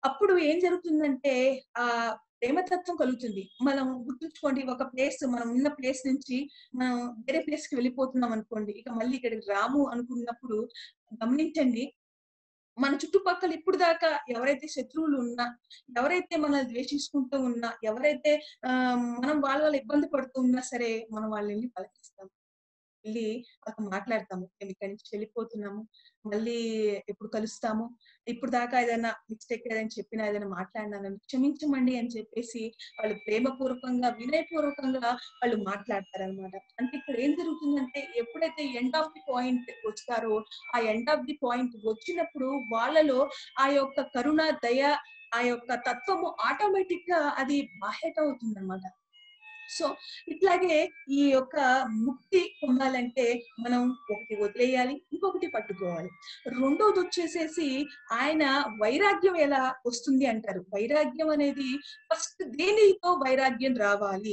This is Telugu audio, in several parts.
అప్పుడు ఏం జరుగుతుందంటే ఆ ప్రేమతత్వం కలుగుతుంది మనం గుర్తుంచుకోండి ఒక ప్లేస్ మనం ఉన్న ప్లేస్ నుంచి మనం వేరే ప్లేస్ కి వెళ్ళిపోతున్నాం అనుకోండి ఇక మళ్ళీ ఇక్కడికి రాము అనుకున్నప్పుడు గమనించండి మన చుట్టుపక్కల ఇప్పుడు దాకా ఎవరైతే శత్రువులు ఉన్నా ఎవరైతే మనల్ని ద్వేషించుకుంటూ ఉన్నా ఎవరైతే ఆ మనం వాళ్ళ వాళ్ళ ఇబ్బంది పడుతూ ఉన్నా సరే మనం వాళ్ళని పలకరిస్తాం వెళ్ళి వాళ్ళతో మాట్లాడతాము మేము ఇక్కడి నుంచి వెళ్ళిపోతున్నాము మళ్ళీ ఎప్పుడు కలుస్తాము ఇప్పుడు దాకా ఏదైనా మిస్టేక్ ఏదైనా చెప్పినా ఏదైనా మాట్లాడినాను క్షమించమండి అని చెప్పేసి వాళ్ళు ప్రేమపూర్వకంగా వినయపూర్వకంగా వాళ్ళు మాట్లాడతారనమాట అంటే ఇక్కడ ఏం జరుగుతుందంటే ఎప్పుడైతే ఎండ్ ఆఫ్ ది పాయింట్ వస్తారో ఆ ఎండ్ ఆఫ్ ది పాయింట్ వచ్చినప్పుడు వాళ్ళలో ఆ యొక్క కరుణ దయ ఆ యొక్క తత్వము ఆటోమేటిక్ గా అది బాహ్యత అవుతుంది అనమాట సో ఇట్లాగే ఈ యొక్క ముక్తి పొందాలంటే మనం ఒకటి వదిలేయాలి ఇంకొకటి పట్టుకోవాలి రెండోది వచ్చేసేసి ఆయన వైరాగ్యం ఎలా వస్తుంది అంటారు వైరాగ్యం అనేది ఫస్ట్ దేనితో వైరాగ్యం రావాలి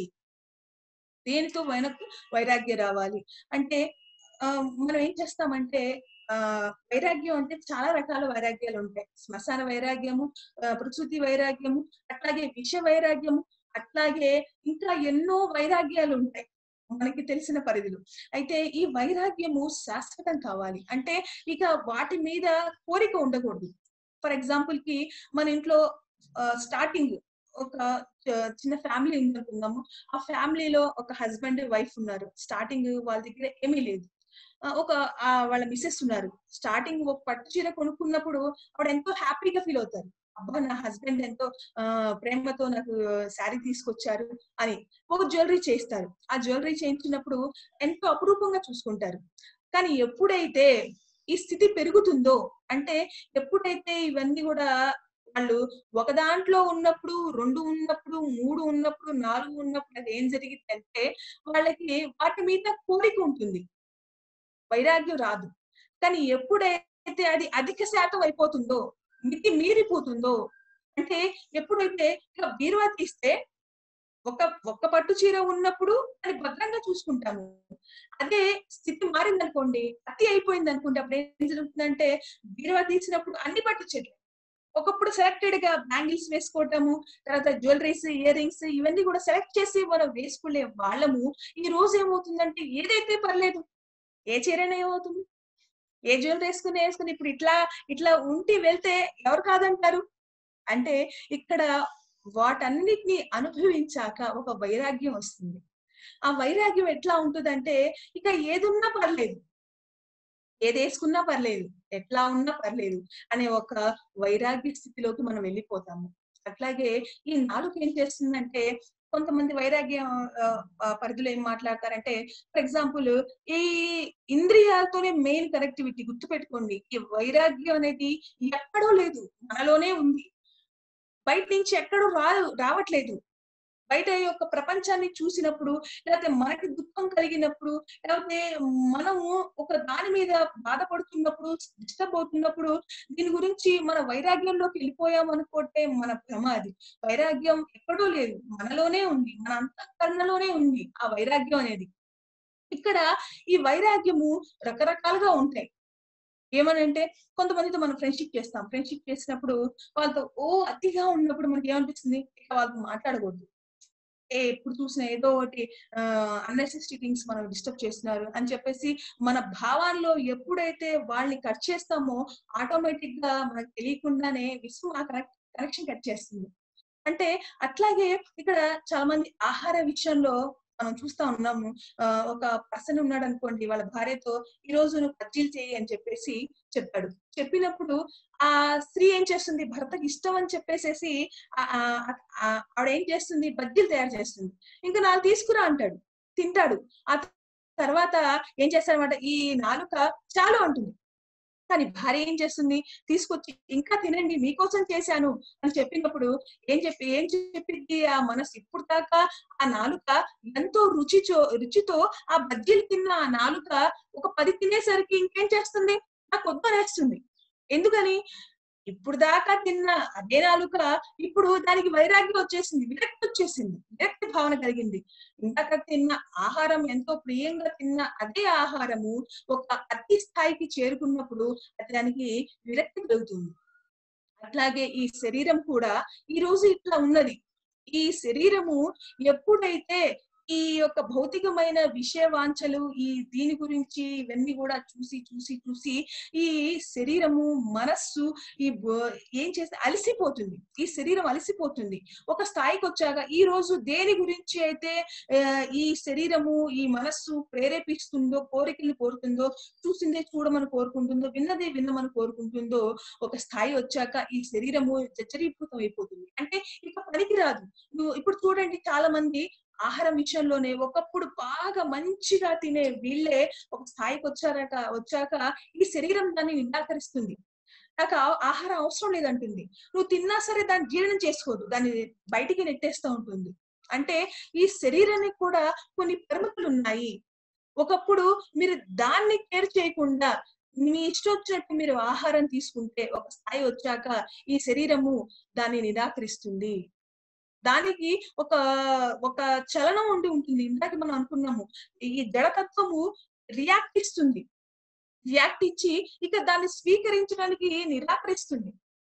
దేనితో మనకు వైరాగ్యం రావాలి అంటే ఆ, మనం ఏం చేస్తామంటే ఆ వైరాగ్యం అంటే చాలా రకాల వైరాగ్యాలు ఉంటాయి శ్మశాన వైరాగ్యము ఆ, ప్రకృతి వైరాగ్యము అట్లాగే విష వైరాగ్యము అట్లాగే ఇంకా ఎన్నో వైరాగ్యాలు ఉంటాయి మనకి తెలిసిన పరిధిలో అయితే ఈ వైరాగ్యము శాశ్వతం కావాలి అంటే ఇక వాటి మీద కోరిక ఉండకూడదు ఫర్ ఎగ్జాంపుల్ కి మన ఇంట్లో స్టార్టింగ్ ఒక చ- చిన్న ఫ్యామిలీ ఉందనుకుందాము ఆ ఫ్యామిలీలో ఒక హస్బెండ్ వైఫ్ ఉన్నారు స్టార్టింగ్ వాళ్ళ దగ్గర ఏమీ లేదు ఆ, ఒక ఆ, వాళ్ళ మిస్సెస్ ఉన్నారు స్టార్టింగ్ ఒక పట్టు చీర కొనుక్కున్నప్పుడు ఆవిడ ఎంతో హ్యాపీగా ఫీల్ అవుతారు అబ్బా నా హస్బెండ్ ఎంతో ఆ, ప్రేమతో నాకు శారీ తీసుకొచ్చారు అని ఒక జ్యువెలరీ చేస్తారు ఆ జ్యువెలరీ చేయించినప్పుడు ఎంతో అపురూపంగా చూసుకుంటారు కానీ ఎప్పుడైతే ఈ స్థితి పెరుగుతుందో అంటే ఎప్పుడైతే ఇవన్నీ కూడా వాళ్ళు ఒక దాంట్లో ఉన్నప్పుడు రెండు ఉన్నప్పుడు మూడు ఉన్నప్పుడు నాలుగు ఉన్నప్పుడు అది ఏం జరిగిందంటే వాళ్ళకి వాటి మీద కోరిక ఉంటుంది వైరాగ్యం రాదు కానీ ఎప్పుడైతే అది అధిక శాతం అయిపోతుందో మితి మీరిపోతుందో అంటే ఎప్పుడైతే ఇక బీరువా తీస్తే ఒక ఒక్క పట్టు చీర ఉన్నప్పుడు అది భద్రంగా చూసుకుంటాము అదే స్థితి మారింది అనుకోండి అతి అయిపోయింది అనుకోండి అప్పుడు ఏం జరుగుతుందంటే బీరువా తీసినప్పుడు అన్ని పట్టు చీరలు ఒకప్పుడు సెలెక్టెడ్ గా బ్యాంగిల్స్ వేసుకోవటము తర్వాత జ్యువెలరీస్ ఇయర్ రింగ్స్ ఇవన్నీ కూడా సెలెక్ట్ చేసి మనం వేసుకునే వాళ్ళము ఈ రోజు ఏమవుతుందంటే ఏదైతే పర్లేదు ఏ చీరైనా ఏమవుతుంది ఏ జ్యువెలరీ వేసుకుని వేసుకుని ఇప్పుడు ఇట్లా ఇట్లా ఉండి వెళ్తే ఎవరు కాదంటారు అంటే ఇక్కడ వాటన్నిటిని అనుభవించాక ఒక వైరాగ్యం వస్తుంది ఆ వైరాగ్యం ఎట్లా ఉంటుందంటే ఇక ఏదున్నా పర్లేదు ఏది వేసుకున్నా పర్లేదు ఎట్లా ఉన్నా పర్లేదు అనే ఒక వైరాగ్య స్థితిలోకి మనం వెళ్ళిపోతాము అట్లాగే ఈ నాలుగు ఏం చేస్తుందంటే కొంతమంది వైరాగ్యం ఆ, ఆ, పరిధిలో ఏం మాట్లాడతారంటే ఫర్ ఎగ్జాంపుల్ ఈ ఇంద్రియాలతోనే మెయిన్ కనెక్టివిటీ గుర్తుపెట్టుకోండి ఈ వైరాగ్యం అనేది ఎక్కడో లేదు మనలోనే ఉంది బయట నుంచి ఎక్కడో రా రావట్లేదు బయట యొక్క ప్రపంచాన్ని చూసినప్పుడు లేకపోతే మనకి దుఃఖం కలిగినప్పుడు లేకపోతే మనము ఒక దాని మీద బాధపడుతున్నప్పుడు డిస్టర్బ్ అవుతున్నప్పుడు దీని గురించి మన వైరాగ్యంలోకి వెళ్ళిపోయాం అనుకుంటే మన భ్రమ అది వైరాగ్యం ఎక్కడో లేదు మనలోనే ఉంది మన అంతఃకరణలోనే ఉంది ఆ వైరాగ్యం అనేది ఇక్కడ ఈ వైరాగ్యము రకరకాలుగా ఉంటాయి ఏమనంటే కొంతమందితో మనం ఫ్రెండ్షిప్ చేస్తాం ఫ్రెండ్షిప్ చేసినప్పుడు వాళ్ళతో ఓ అతిగా ఉన్నప్పుడు మనకి ఏమనిపిస్తుంది ఇక వాళ్ళతో మాట్లాడకూడదు ఏ ఎప్పుడు చూసినా ఏదో ఒకటి అన్నెసెసరీ థింగ్స్ మనం డిస్టర్బ్ చేస్తున్నారు అని చెప్పేసి మన భావాల్లో ఎప్పుడైతే వాళ్ళని కట్ చేస్తామో ఆటోమేటిక్ గా మనకు తెలియకుండానే విశ్వం ఆ కనెక్షన్ కట్ చేస్తుంది అంటే అట్లాగే ఇక్కడ చాలా మంది ఆహార విషయంలో మనం చూస్తా ఉన్నాము ఆ, ఒక పర్సన్ ఉన్నాడు అనుకోండి వాళ్ళ భార్యతో ఈ రోజు నువ్వు బజ్జీలు చేయి అని చెప్పేసి చెప్పాడు చెప్పినప్పుడు ఆ స్త్రీ ఏం చేస్తుంది భర్తకి ఇష్టం అని చెప్పేసేసి ఆ- ఆ- ఆ- ఆవిడ ఏం చేస్తుంది బజ్జీలు తయారు చేస్తుంది ఇంకా నాలుగు తీసుకురా అంటాడు తింటాడు ఆ తర్వాత ఏం చేస్తారన్నమాట ఈ నాలుక చాలు అంటుంది కానీ భార్య ఏం చేస్తుంది తీసుకొచ్చి ఇంకా తినండి మీకోసం చేశాను అని చెప్పినప్పుడు ఏం చెప్పి ఏం చెప్పింది ఆ మనసు ఇప్పుడు దాకా ఆ నాలుక ఎంతో రుచిచో రుచితో ఆ బజ్జీలు తిన్న ఆ నాలుక ఒక పది తినేసరికి ఇంకేం చేస్తుంది నాకు వద్దనేస్తుంది ఎందుకని ఇప్పుడు దాకా తిన్న అదే నాలుక ఇప్పుడు దానికి వైరాగ్యం వచ్చేసింది విరక్తి వచ్చేసింది విరక్తి భావన కలిగింది ఇందాక తిన్న ఆహారం ఎంతో ప్రియంగా తిన్న అదే ఆహారము ఒక అతి స్థాయికి చేరుకున్నప్పుడు అది దానికి విరక్తి కలుగుతుంది అట్లాగే ఈ శరీరం కూడా ఈ రోజు ఇట్లా ఉన్నది ఈ శరీరము ఎప్పుడైతే ఈ యొక్క భౌతికమైన విషయ వాంఛలు ఈ దీని గురించి ఇవన్నీ కూడా చూసి చూసి చూసి ఈ శరీరము మనస్సు ఈ బ- ఏం చేస్తే అలసిపోతుంది ఈ శరీరం అలసిపోతుంది ఒక స్థాయికి వచ్చాక ఈ రోజు దేని గురించి అయితే ఆ, ఈ శరీరము ఈ మనస్సు ప్రేరేపిస్తుందో కోరికలు కోరుతుందో చూసిందే చూడమని కోరుకుంటుందో విన్నదే విన్నమని కోరుకుంటుందో ఒక స్థాయి వచ్చాక ఈ శరీరము చచ్చరీభూతం అయిపోతుంది అంటే ఇక పనికిరాదు నువ్వు ఇప్పుడు చూడండి చాలా మంది ఆహారం విషయంలోనే ఒకప్పుడు బాగా మంచిగా తినే వీళ్ళే ఒక స్థాయికి వచ్చారక వచ్చాక ఈ శరీరం దాన్ని నిరాకరిస్తుంది నాకు ఆ- ఆహారం అవసరం లేదంటుంది నువ్వు తిన్నా సరే దాన్ని జీర్ణం చేసుకోదు దాన్ని బయటికి నెట్టేస్తూ ఉంటుంది అంటే ఈ శరీరానికి కూడా కొన్ని పరిమితులు ఉన్నాయి ఒకప్పుడు మీరు దాన్ని కేర్ చేయకుండా మీ ఇష్టం వచ్చినట్టు మీరు ఆహారం తీసుకుంటే ఒక స్థాయి వచ్చాక ఈ శరీరము దాన్ని నిరాకరిస్తుంది దానికి ఒక ఒక చలనం ఉండి ఉంటుంది ఇందాక మనం అనుకున్నాము ఈ జడతత్వము రియాక్ట్ ఇస్తుంది రియాక్ట్ ఇచ్చి ఇక దాన్ని స్వీకరించడానికి నిరాకరిస్తుంది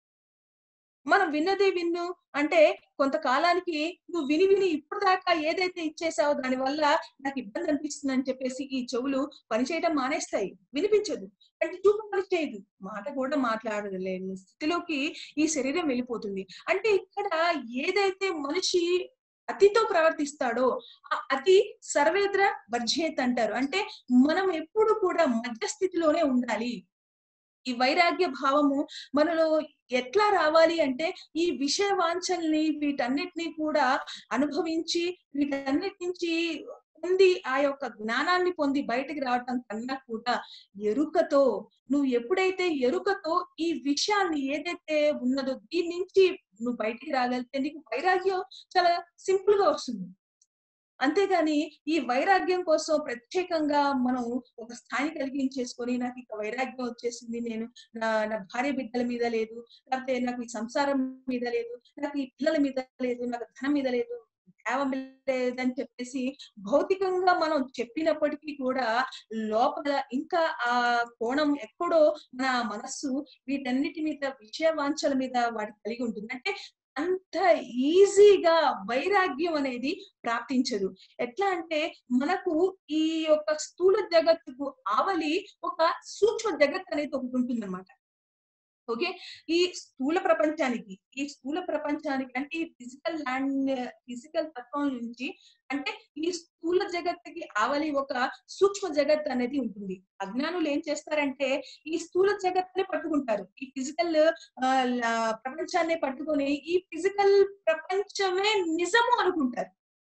మనం విన్నదే విన్ను అంటే కొంతకాలానికి నువ్వు విని విని ఇప్పుడు దాకా ఏదైతే ఇచ్చేసావో దాని వల్ల నాకు ఇబ్బంది అనిపిస్తుంది అని చెప్పేసి ఈ చెవులు పనిచేయడం మానేస్తాయి వినిపించదు అంటే చూపు పని చేయదు మాట కూడా మాట్లాడలేని స్థితిలోకి ఈ శరీరం వెళ్ళిపోతుంది అంటే ఇక్కడ ఏదైతే మనిషి అతితో ప్రవర్తిస్తాడో ఆ అతి సర్వేద్ర వర్జేత్ అంటారు అంటే మనం ఎప్పుడు కూడా మధ్యస్థితిలోనే ఉండాలి ఈ వైరాగ్య భావము మనలో ఎట్లా రావాలి అంటే ఈ విషయ వాంఛల్ని వీటన్నిటిని కూడా అనుభవించి వీటన్నిటి నుంచి పొంది ఆ యొక్క జ్ఞానాన్ని పొంది బయటికి రావటం కన్నా కూడా ఎరుకతో నువ్వు ఎప్పుడైతే ఎరుకతో ఈ విషయాన్ని ఏదైతే ఉన్నదో దీని నుంచి నువ్వు బయటికి రాగలిగితే నీకు వైరాగ్యం చాలా సింపుల్ గా వస్తుంది అంతేగాని ఈ వైరాగ్యం కోసం ప్రత్యేకంగా మనం ఒక స్థాయి కలిగించేసుకొని నాకు ఇక వైరాగ్యం వచ్చేసింది నేను నా నా భార్య బిడ్డల మీద లేదు లేకపోతే నాకు ఈ సంసారం మీద లేదు నాకు ఈ పిల్లల మీద లేదు నాకు ధనం మీద లేదు దేవం లేదని చెప్పేసి భౌతికంగా మనం చెప్పినప్పటికీ కూడా లోపల ఇంకా ఆ కోణం ఎక్కడో మన మనస్సు వీటన్నిటి మీద విషయ వాంఛల మీద వాడి కలిగి ఉంటుంది అంటే అంత ఈజీగా వైరాగ్యం అనేది ప్రాప్తించదు ఎట్లా అంటే మనకు ఈ యొక్క స్థూల జగత్తుకు ఆవలి ఒక సూక్ష్మ జగత్ అనేది ఒకటి ఉంటుందన్నమాట ఓకే ఈ స్థూల ప్రపంచానికి ఈ స్థూల ప్రపంచానికి అంటే ఈ ఫిజికల్ ల్యాండ్ ఫిజికల్ తత్వం నుంచి అంటే ఈ స్థూల జగత్తుకి ఆవలి ఒక సూక్ష్మ జగత్ అనేది ఉంటుంది అజ్ఞానులు ఏం చేస్తారంటే ఈ స్థూల జగత్తునే పట్టుకుంటారు ఈ ఫిజికల్ ప్రపంచాన్ని పట్టుకొని ఈ ఫిజికల్ ప్రపంచమే నిజము అనుకుంటారు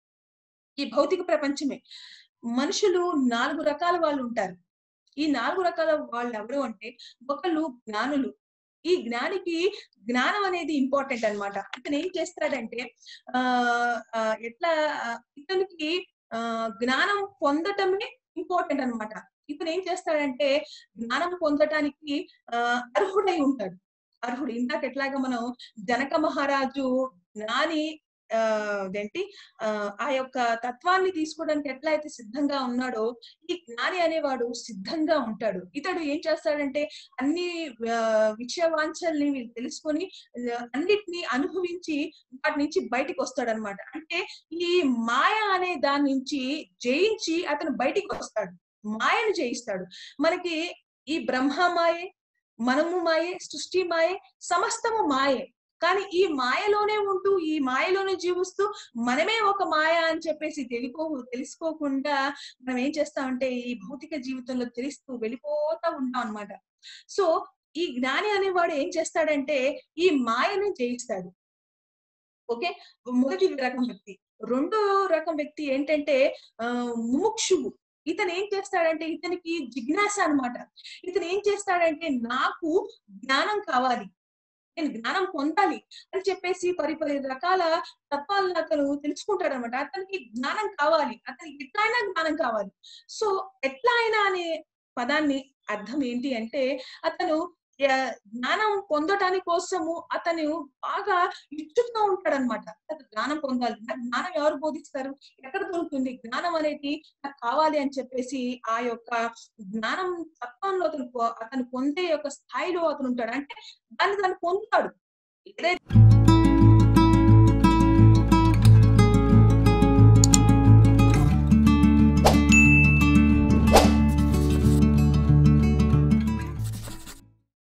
ఈ భౌతిక ప్రపంచమే మనుషులు నాలుగు రకాల వాళ్ళు ఉంటారు ఈ నాలుగు రకాల వాళ్ళు ఎవరు అంటే ఒకళ్ళు జ్ఞానులు ఈ జ్ఞానికి జ్ఞానం అనేది ఇంపార్టెంట్ అన్నమాట ఇతను ఏం చేస్తాడంటే ఆ ఆ, ఎట్లా ఆ, ఇతనికి ఆ జ్ఞానం పొందటమే ఇంపార్టెంట్ అన్నమాట ఇతను ఏం చేస్తాడంటే జ్ఞానం పొందటానికి ఆ అర్హుడై ఉంటాడు అర్హుడు ఇందాక ఎట్లాగా మనం జనక మహారాజు జ్ఞాని ఆ అదేంటి ఆ ఆ యొక్క తత్వాన్ని తీసుకోవడానికి ఎట్లా అయితే సిద్ధంగా ఉన్నాడో ఈ జ్ఞాని అనేవాడు సిద్ధంగా ఉంటాడు ఇతడు ఏం చేస్తాడంటే అన్ని ఆ, విషయ వాంఛల్ని వీళ్ళు తెలుసుకొని ఆ, అన్నిటిని అనుభవించి వాటి నుంచి బయటికి వస్తాడు అనమాట అంటే ఈ మాయ అనే దాని నుంచి జయించి అతను బయటికి వస్తాడు మాయను జయిస్తాడు మనకి ఈ బ్రహ్మ మాయే మనము మాయే సృష్టి మాయే సమస్తము మాయే కానీ ఈ మాయలోనే ఉంటూ ఈ మాయలోనే జీవిస్తూ మనమే ఒక మాయ అని చెప్పేసి తెలిపో తెలుసుకోకుండా మనం ఏం చేస్తామంటే ఈ భౌతిక జీవితంలో తెలుస్తూ వెళ్ళిపోతా ఉంటాం అన్నమాట సో ఈ జ్ఞాని అనేవాడు ఏం చేస్తాడంటే ఈ మాయను జయిస్తాడు ఓకే మొదటి రకం వ్యక్తి రెండో రకం వ్యక్తి ఏంటంటే ఆ ముముక్షువు ఇతను ఏం చేస్తాడంటే ఇతనికి జిజ్ఞాస అన్నమాట ఇతను ఏం చేస్తాడంటే నాకు జ్ఞానం కావాలి నేను జ్ఞానం పొందాలి అని చెప్పేసి పరి పరి రకాల తత్వాలను అతను తెలుసుకుంటాడు అనమాట అతనికి జ్ఞానం కావాలి అతనికి ఎట్లా అయినా జ్ఞానం కావాలి సో ఎట్లా అయినా అనే పదాన్ని అర్థం ఏంటి అంటే అతను ఆ, జ్ఞానం పొందటానికి కోసము అతను బాగా ఇచ్చుతూ ఉంటాడు అనమాట జ్ఞానం పొందాలి నాకు జ్ఞానం ఎవరు బోధిస్తారు ఎక్కడ దొరుకుతుంది జ్ఞానం అనేది నాకు కావాలి అని చెప్పేసి ఆ యొక్క జ్ఞానం తత్వంలో అతను పొ- అతను పొందే యొక్క స్థాయిలో అతను ఉంటాడు అంటే దాన్ని దాన్ని పొందుతాడు ఏదైతే